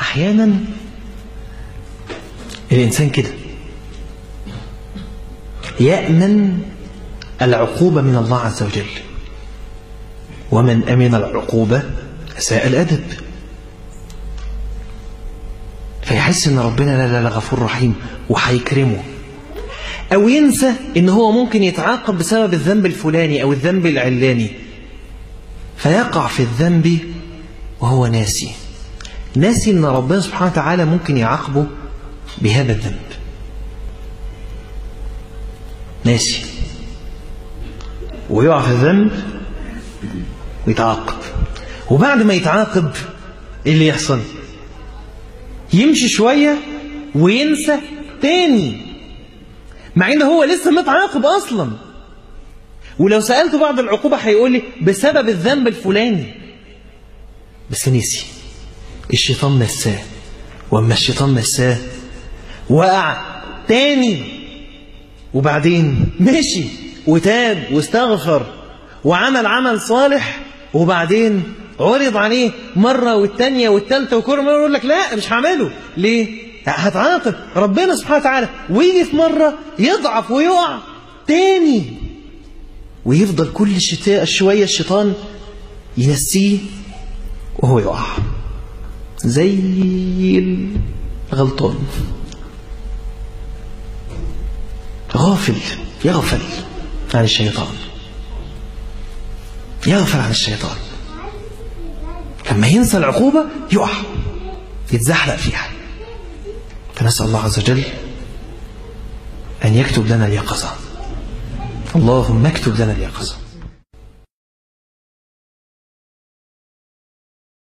أحيانا الإنسان كده يأمن العقوبة من الله عز وجل ومن أمن العقوبة أساء الأدب فيحس ان ربنا لا لا لا غفور رحيم وهيكرمه او ينسى ان هو ممكن يتعاقب بسبب الذنب الفلاني او الذنب العلاني فيقع في الذنب وهو ناسي ناسي ان ربنا سبحانه وتعالى ممكن يعاقبه بهذا الذنب ناسي ويقع في الذنب ويتعاقب وبعد ما يتعاقب ايه اللي يحصل يمشي شوية وينسى تاني مع ان هو لسه متعاقب اصلا ولو سألته بعد العقوبة هيقول لي بسبب الذنب الفلاني بس نسي الشيطان نساه واما الشيطان نساه وقع تاني وبعدين مشي وتاب واستغفر وعمل عمل صالح وبعدين عرض عليه مرة والتانية والتالتة وكل مرة يقول لك لا مش هعمله ليه؟ هتعاقب ربنا سبحانه وتعالى ويجي في مرة يضعف ويقع تاني ويفضل كل شتاء شوية الشيطان ينسيه وهو يقع زي الغلطان غافل يغفل عن الشيطان يغفل عن الشيطان لما ينسى العقوبة يقع يتزحلق فيها فنسأل الله عز وجل أن يكتب لنا اليقظة اللهم اكتب لنا اليقظة